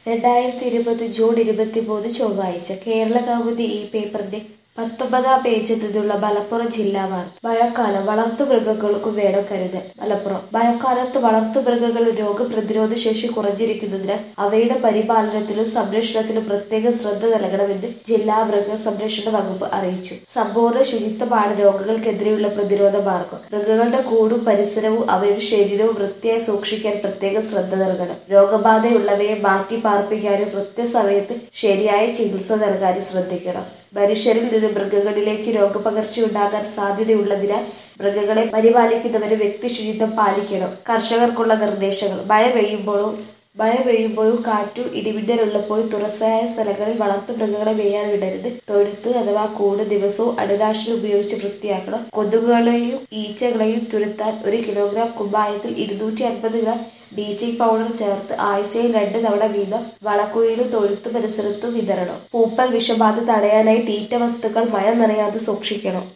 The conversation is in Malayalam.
രണ്ടായിരത്തി ഇരുപത് ജൂൺ ഇരുപത്തിമൂന്ന് ചൊവ്വാഴ്ച കേരള കൗമുദി ഈ പേപ്പറിന്റെ പത്തൊമ്പതാം പേജിൽ നിന്നുള്ള മലപ്പുറം ജില്ലാ വാർത്ത മഴക്കാലം വളർത്തുമൃഗങ്ങൾക്കും വേണം കരുതൽ മലപ്പുറം മഴക്കാലത്ത് വളർത്തുമൃഗങ്ങളിൽ രോഗപ്രതിരോധ ശേഷി കുറഞ്ഞിരിക്കുന്നതിനാൽ അവയുടെ പരിപാലനത്തിലും സംരക്ഷണത്തിലും പ്രത്യേക ശ്രദ്ധ നൽകണമെന്ന് ജില്ലാ മൃഗ സംരക്ഷണ വകുപ്പ് അറിയിച്ചു സമ്പൂർണ്ണ ശുചിത്വമാണ് രോഗങ്ങൾക്കെതിരെയുള്ള പ്രതിരോധ മാർഗം മൃഗങ്ങളുടെ കൂടും പരിസരവും അവയുടെ ശരീരവും വൃത്തിയായി സൂക്ഷിക്കാൻ പ്രത്യേക ശ്രദ്ധ നൽകണം രോഗബാധയുള്ളവയെ മാറ്റി പാർപ്പിക്കാനും കൃത്യസമയത്ത് ശരിയായ ചികിത്സ നൽകാനും ശ്രദ്ധിക്കണം മനുഷ്യരിൽ നിന്ന് മൃഗങ്ങളിലേക്ക് രോഗപകർച്ചയുണ്ടാകാൻ സാധ്യതയുള്ളതിനാൽ മൃഗങ്ങളെ പരിപാലിക്കുന്നവര് വ്യക്തി ശുചിത്വം പാലിക്കണം കർഷകർക്കുള്ള നിർദ്ദേശങ്ങൾ മഴ പെയ്യുമ്പോഴും മഴ പെയ്യുമ്പോഴും കാറ്റും ഇടിമിന്നലുള്ളപ്പോഴും തുറസായ സ്ഥലങ്ങളിൽ വളർത്തു മൃഗങ്ങളെ മേയാൻ വിടരുത് തൊഴുത്ത് അഥവാ കൂട് ദിവസവും അണുനാശിനി ഉപയോഗിച്ച് വൃത്തിയാക്കണം കൊതുകുകളെയും ഈച്ചകളെയും തുരത്താൻ ഒരു കിലോഗ്രാം കുമ്മായത്തിൽ ഇരുന്നൂറ്റി അൻപത് ഗ്രാം ബ്ലീച്ചിങ് പൗഡർ ചേർത്ത് ആഴ്ചയിൽ രണ്ട് തവണ വീതം വളക്കുഴിയിലും തൊഴുത്തു പരിസരത്തും വിതരണം പൂപ്പൽ വിഷബാധ തടയാനായി തീറ്റ വസ്തുക്കൾ മഴ നനയാതെ സൂക്ഷിക്കണം